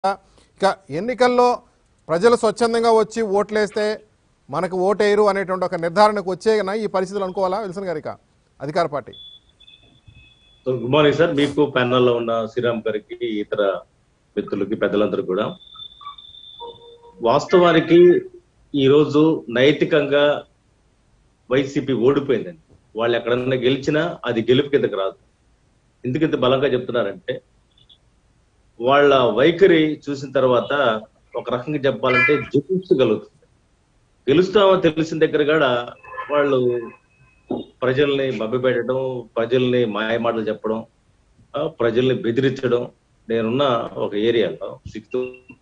ఇక ఎన్నికల్లో ప్రజలు స్వచ్ఛందంగా వచ్చి ఓట్లేస్తే మనకు ఓటేయరు అనేటువంటి ఒక నిర్ధారణకు వచ్చేనా ఈ పరిస్థితులు అనుకోవాలా విల్సన్ గారి ఇక అధికార party so good morning sir మీకు panel లో ఉన్న శ్రీరామ్ గారికి ఇతర మిత్రులకి పెద్దలందరూ కూడా వాస్తవానికి ఈ రోజు నైతికంగా వైసీపీ ఓడిపోయిందండి వాళ్ళు ఎక్కడన్నా గెలిచినా అది గెలుపు కిందకి రాదు ఎందుకంత బలంగా చెప్తున్నారంటే వాళ్ళ వైఖరి చూసిన తర్వాత ఒక రకంగా చెప్పాలంటే జయించగలుగుతుంది గెలుస్తామని తెలిసిన దగ్గర కూడా వాళ్ళు ప్రజల్ని మభ్యపెట్టడం ప్రజల్ని మాయమాటలు చెప్పడం ఆ, ప్రజల్ని బెదిరించడం నేనున్న ఒక ఏరియాలో సిక్స్త్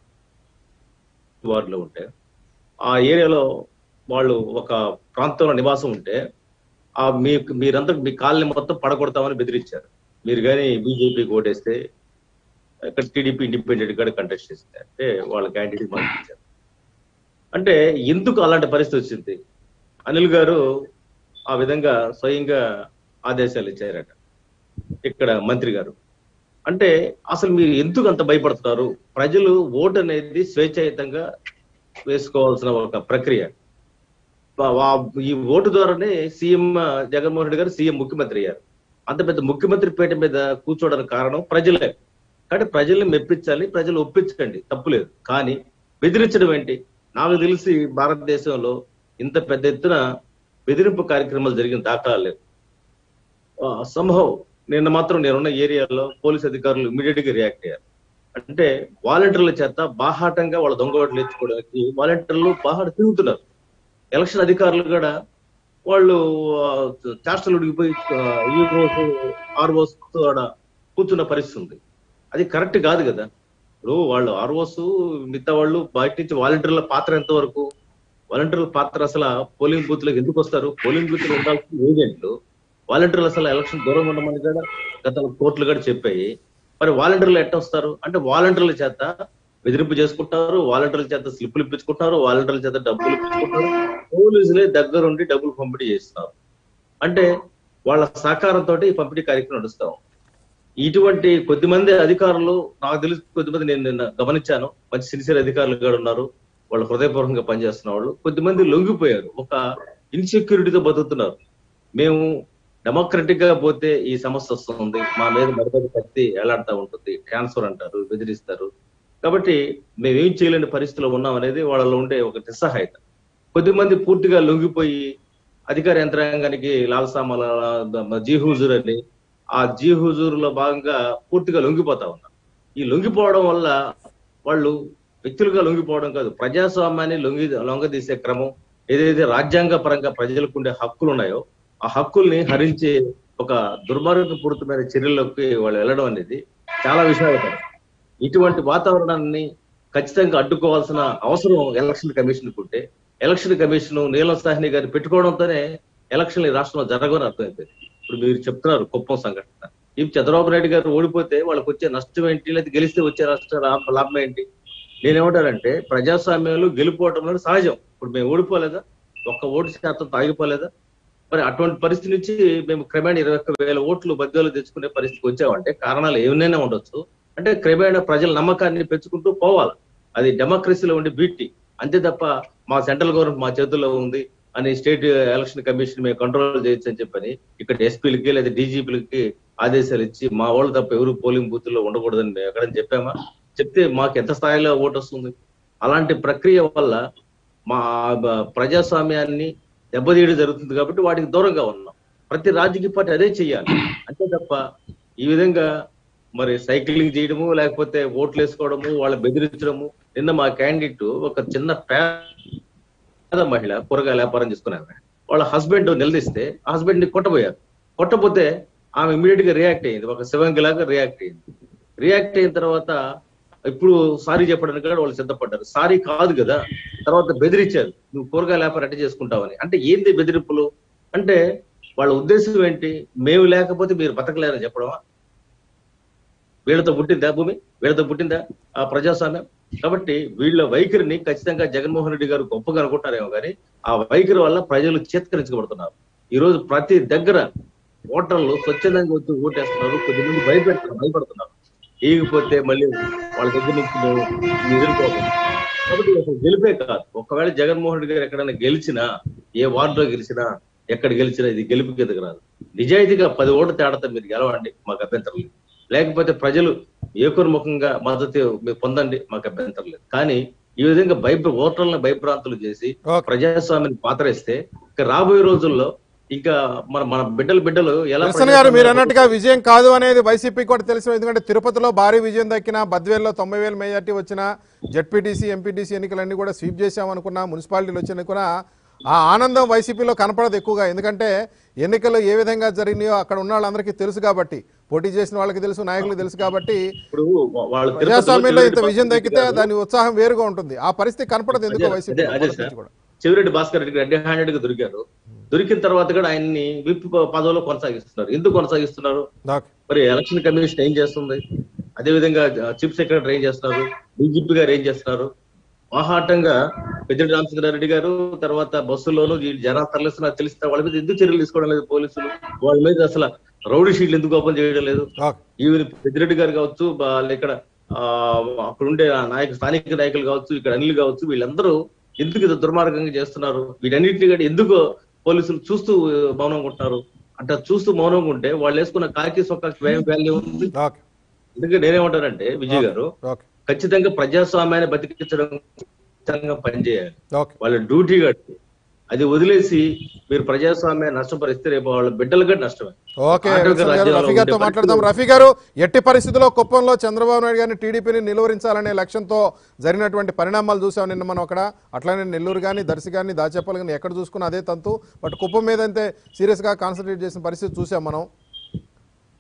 వార్డులో ఉంటే ఆ ఏరియాలో వాళ్ళు ఒక ప్రాంతంలో నివాసం ఉంటే ఆ మీ మీరంతా మీ కాలనీ మొత్తం పడగొడతామని బెదిరించారు మీరు కానీ బీజేపీకి ఓటేస్తే ఇక్కడ టీడీపీ ఇండిపెండెంట్ కూడా కంటెస్ట్ చేస్తే అంటే వాళ్ళ క్యాండిడేట్ పంపించారు అంటే ఎందుకు అలాంటి పరిస్థితి వచ్చింది అనిల్ గారు ఆ విధంగా స్వయంగా ఆదేశాలు ఇచ్చారట ఇక్కడ మంత్రి గారు అంటే అసలు మీరు ఎందుకు అంత భయపడుతున్నారు ప్రజలు ఓటు అనేది స్వేచ్ఛాయుతంగా వేసుకోవాల్సిన ఒక ప్రక్రియ వా- వా- ఈ ఓటు ద్వారానే సీఎం జగన్మోహన్ రెడ్డి గారు సీఎం ముఖ్యమంత్రి అయ్యారు అంత పెద్ద ముఖ్యమంత్రి పీట మీద కూర్చోవడానికి కారణం ప్రజలే కాబట్టి ప్రజల్ని మెప్పించాలి ప్రజలు ఒప్పించండి తప్పులేదు కానీ బెదిరించడం ఏంటి నాకు తెలిసి భారతదేశంలో ఇంత పెద్ద ఎత్తున బెదిరింపు కార్యక్రమాలు జరిగిన దాఖలాలు లేవు సంభవ్ నిన్న మాత్రం నేనున్న ఏరియాలో పోలీస్ అధికారులు ఇమీడియట్ గా రియాక్ట్ అయ్యారు అంటే వాలంటీర్ల చేత బాహాటంగా వాళ్ళ దొంగ ఓట్లు ఎత్తుకోవడానికి వాలంటీర్లు బాహాట తిరుగుతున్నారు ఎలక్షన్ అధికారులు కూడా వాళ్ళు చేష్టలు ఉడిగిపోయి ఈఓస్ ఆర్ఓస్ ఆడ కూర్చున్న పరిస్థితి ఉంది అది కరెక్ట్ కాదు కదా ఇప్పుడు వాళ్ళు ఆర్ఓస్ మిగతా వాళ్ళు బయట నుంచి వాలంటీర్ల పాత్ర ఎంత వరకు వాలంటీర్ల పాత్ర అసలు పోలింగ్ బూత్ లకు ఎందుకు వస్తారు పోలింగ్ బూత్ లో ఉండాల్సిన ఏజెంట్లు వాలంటీర్లు అసలు ఎలక్షన్ దూరం ఉండమని కూడా గత కోర్టులు కూడా చెప్పాయి మరి వాలంటీర్లు ఎట్ట వస్తారు అంటే వాలంటీర్ల చేత బెదిరింపు చేసుకుంటారు వాలంటీర్ల చేత స్లిప్పులు ఇప్పించుకుంటారు వాలంటీర్ల చేత డబ్బులు ఇప్పించుకుంటారు పోలీసులే దగ్గరుండి డబ్బులు పంపిణీ చేస్తున్నారు అంటే వాళ్ళ సహకారంతో ఈ పంపిణీ కార్యక్రమం నడుస్తాం ఇటువంటి కొద్దిమంది అధికారులు నాకు తెలిసి కొద్దిమంది నేను నిన్న గమనించాను మంచి సిన్సియర్ అధికారులు కూడా ఉన్నారు వాళ్ళు హృదయపూర్వకంగా పనిచేస్తున్న వాళ్ళు కొద్దిమంది లొంగిపోయారు ఒక ఇన్సెక్యూరిటీతో బతుకుతున్నారు మేము డెమోక్రటిక్ గా పోతే ఈ సమస్య వస్తుంది మా మీద మరొకటి కత్తి ఎలాడుతూ ఉంటుంది ట్రాన్స్ఫర్ అంటారు బెదిరిస్తారు కాబట్టి మేమేం చేయలేని పరిస్థితిలో ఉన్నాం అనేది వాళ్ళలో ఉండే ఒక నిస్సహాయత కొద్దిమంది పూర్తిగా లొంగిపోయి అధికార యంత్రాంగానికి లాల్సామాల జీ హుజూర్ అని ఆ జీ హుజూర్ లో భాగంగా పూర్తిగా లొంగిపోతా ఉన్నారు ఈ లొంగిపోవడం వల్ల వాళ్ళు వ్యక్తులుగా లొంగిపోవడం కాదు ప్రజాస్వామ్యాన్ని లొంగి లొంగదీసే క్రమం ఏదైతే రాజ్యాంగ పరంగా ప్రజలకు ఉండే హక్కులు ఉన్నాయో ఆ హక్కుల్ని హరించే ఒక దుర్మార్గపూరితమైన చర్యల్లోకి వాళ్ళు వెళ్ళడం అనేది చాలా విషయాలు ఇటువంటి వాతావరణాన్ని ఖచ్చితంగా అడ్డుకోవాల్సిన అవసరం ఎలక్షన్ కమిషన్ ఉంటే ఎలక్షన్ కమిషన్ నీలం సాహ్ని గారిని పెట్టుకోవడంతోనే ఎలక్షన్ ఈ రాష్ట్రంలో జరగని అర్థమైపోయింది ఇప్పుడు మీరు చెప్తున్నారు కుప్పం సంఘటన ఈ చంద్రబాబు నాయుడు గారు ఓడిపోతే వాళ్ళకి వచ్చే నష్టం ఏంటి లేదా గెలిస్తే వచ్చే నష్ట లాభ- లాభం ఏంటి నేనేమంటానంటే ప్రజాస్వామ్యంలో గెలిపోవటం అనేది సహజం ఇప్పుడు మేము ఓడిపోలేదా ఒక్క ఓటు శాతం తాగిపోలేదా మరి అటువంటి పరిస్థితి నుంచి మేము క్రమేణా ఇరవై ఒక్క వేల ఓట్లు మధ్యలో తెచ్చుకునే పరిస్థితికి వచ్చామంటే కారణాలు ఏమైనా ఉండొచ్చు అంటే క్రమేణా ప్రజల నమ్మకాన్ని పెంచుకుంటూ పోవాలి అది డెమోక్రసీలో ఉండే బ్యూటీ అంతే తప్ప మా సెంట్రల్ గవర్నమెంట్ మా చేతుల్లో ఉంది అని స్టేట్ ఎలక్షన్ కమిషన్ మేము కంట్రోల్ చేయొచ్చు అని చెప్పని ఇక్కడ ఎస్పీలకి లేదా డీజీపీలకి ఆదేశాలు ఇచ్చి మా వాళ్ళు తప్ప ఎవరు పోలింగ్ బూత్ లో ఉండకూడదని మేము ఎక్కడని చెప్పామా చెప్తే మాకు ఎంత స్థాయిలో ఓటు వస్తుంది అలాంటి ప్రక్రియ వల్ల మా బ- ప్రజాస్వామ్యాన్ని దెబ్బతీయడం జరుగుతుంది కాబట్టి వాటికి దూరంగా ఉన్నాం ప్రతి రాజకీయ పార్టీ అదే చెయ్యాలి అంతే తప్ప ఈ విధంగా మరి సైక్లింగ్ చేయడము లేకపోతే ఓట్లు వేసుకోవడము వాళ్ళ బెదిరించడము నిన్న మా క్యాండిడేట్ ఒక చిన్న పేద మహిళ కూరగాయల వ్యాపారం చేసుకున్నారు వాళ్ళ హస్బెండ్ నిలదీస్తే హస్బెండ్ ని కొట్టబోయారు కొట్టపోతే ఆమె ఇమీడియట్ గా రియాక్ట్ అయ్యింది ఒక శివంగి లాగా రియాక్ట్ అయ్యింది రియాక్ట్ అయిన తర్వాత ఇప్పుడు సారీ చెప్పడానికి కూడా వాళ్ళు సిద్ధపడ్డారు సారీ కాదు కదా తర్వాత బెదిరించారు నువ్వు కూరగాయల వ్యాపారం ఎట్ట చేసుకుంటావని అంటే ఏంది బెదిరింపులు అంటే వాళ్ళ ఉద్దేశం ఏంటి మేము లేకపోతే మీరు బతకలేరని చెప్పడమా వీళ్ళతో పుట్టిందా భూమి వీళ్ళతో పుట్టిందా ఆ ప్రజాస్వామ్యం కాబట్టి వీళ్ళ వైఖరిని ఖచ్చితంగా జగన్మోహన్ రెడ్డి గారు గొప్పగా అనుకుంటారేమో కానీ ఆ వైఖరి వల్ల ప్రజలు చేత్కరించబడుతున్నారు ఈ రోజు ప్రతి దగ్గర ఓటర్లు స్వచ్ఛందంగా వచ్చి ఓటేస్తున్నారు కొద్దిమంది భయపెడుతున్నారు భయపడుతున్నారు వేయకపోతే మళ్ళీ వాళ్ళ దగ్గర నుంచి మేము ఎదుర్కోవాలి కాబట్టి అసలు గెలిపే కాదు ఒకవేళ జగన్మోహన్ రెడ్డి గారు ఎక్కడైనా గెలిచినా ఏ వార్డులో గెలిచినా ఎక్కడ గెలిచినా ఇది గెలుపు కిందకి రాదు నిజాయితీగా పది ఓట్ల తేడాతో మీరు గెలవండి మాకు అభ్యంతరం లేదు లేకపోతే ప్రజలు ఏకుర్ముఖంగా మద్దతు మీరు పొందండి మాకు అభ్యంతరం లేదు కానీ ఈ విధంగా భయప్ర ఓటర్లను భయభ్రాంతులు చేసి ఓకే ప్రజాస్వామ్యాన్ని పాతరేస్తే ఇక రాబోయే రోజుల్లో ఇంకా మన మన బిడ్డలు బిడ్డలు ఎలా దర్శన్ గారు మీరు అన్నట్టుగా విజయం కాదు అనేది వైసీపీ కూడా తెలుసు ఎందుకంటే తిరుపతిలో భారీ విజయం దక్కిన బద్వేల్లో తొంభై వేల మెజార్టీ వచ్చిన జడ్పీటీసీ ఎంపీటీసీ ఎన్నికలన్నీ కూడా స్వీప్ చేశామనుకున్నా మున్సిపాలిటీలు వచ్చినా కూడా ఆ ఆనందం వైసీపీలో కనపడదు ఎక్కువగా ఎందుకంటే ఎన్నికలు ఏ విధంగా జరిగినాయో అక్కడ ఉన్న వాళ్ళందరికీ తెలుసు కాబట్టి పోటీ చేసిన వాళ్ళకి తెలుసు నాయకులకు తెలుసు కాబట్టి ఇప్పుడు వాళ్ళు తిరుపతిలో ప్రజాస్వామ్యంలో ఇంత చెవిరెడ్డి విజయం భాస్కర్ దక్కితే రెడ్డి గారు- దాని ఉత్సాహం వేరుగా ఉంటుంది ఆ పరిస్థితి కనపడదు ఎందుకో అదే- వైసీపీ అదే- అదే సార్. కూడా చెవిరెడ్డి భాస్కర్ రెడ్డి రెడ్డి హ్యాండెడ్ గా దొరికారు దొరికిన తర్వాత కూడా ఆయన్ని విప్ పదవిలో కొనసాగిస్తున్నారు ఎందుకు కొనసాగిస్తున్నారు ఓకే మరి ఎలక్షన్ కమిషన్ ఏం చేస్తుంది అదే విధంగా చీఫ్ సెక్రటరీ ఏం చేస్తున్నారు డీజీపీ గారు ఏం చేస్తున్నారు ఆహాటంగా పెద్దిరెడ్డి రామచంద్రారెడ్డి గారు తర్వాత బస్సుల్లోనూ ఈ జనాలు తరలిస్తున్నారు తెలిస్తే వాళ్ళ మీద ఎందుకు చర్యలు తీసుకోవడం లేదు పోలీసులు వాళ్ళ మీద అసలు రౌడీ షీట్లు ఎందుకు ఓపెన్ చేయడం లేదు ఓకే ఈవెన్ పెద్దిరెడ్డి గారు కావచ్చు బా- ఇక్కడ ఆ, అక్కడ ఉండే నాయకులు స్థానిక నాయకులు కావచ్చు ఇక్కడ అనిల్ కావచ్చు వీళ్ళందరూ ఎందుకు ఇది దుర్మార్గంగా చేస్తున్నారు వీటన్నిటిని కూడా ఎందుకు పోలీసులు చూస్తూ మౌనంగా ఉంటున్నారు అంటే చూస్తూ మౌనంగా ఉంటే వాళ్ళు వేసుకున్న కాకి సొక్క వాల్యూ ఉంది ఓకే ఎందుకంటే నేనేమంటానంటే విజయ్ గారు ఓకే ఖచ్చితంగా ప్రజాస్వామ్యాన్ని బతికించడం ఖచ్చితంగా పనిచేయాలి ఓకే వాళ్ళ డ్యూటీ కట్టి అది వదిలేసి మీరు ప్రజాస్వామ్యాన్ని నష్టపరిస్తే రేపు వాళ్ళ బిడ్డలుగా నష్టమే ఓకే ఆటవిక విల్సన్ గారు, రాజ్యాల్లో రఫీ గారితో ఉండే మాట్లాడదాం రఫీ గారు ఎట్టి పరిస్థితుల్లో కుప్పంలో చంద్రబాబు నాయుడు గారిని టీడీపీని నిలువరించాలనే లక్ష్యంతో జరిగినటువంటి పరిణామాలు చూసాం నిన్న మనం అక్కడ అట్లానే నెల్లూరు కానీ దర్శి కానీ దాచేపల్లి కానీ ఎక్కడ చూసుకున్నా అదే తంతు బట్ కుప్పం మీద అయితే సీరియస్గా కాన్సన్ట్రేట్ చేసిన పరిస్థితి చూసాం మనం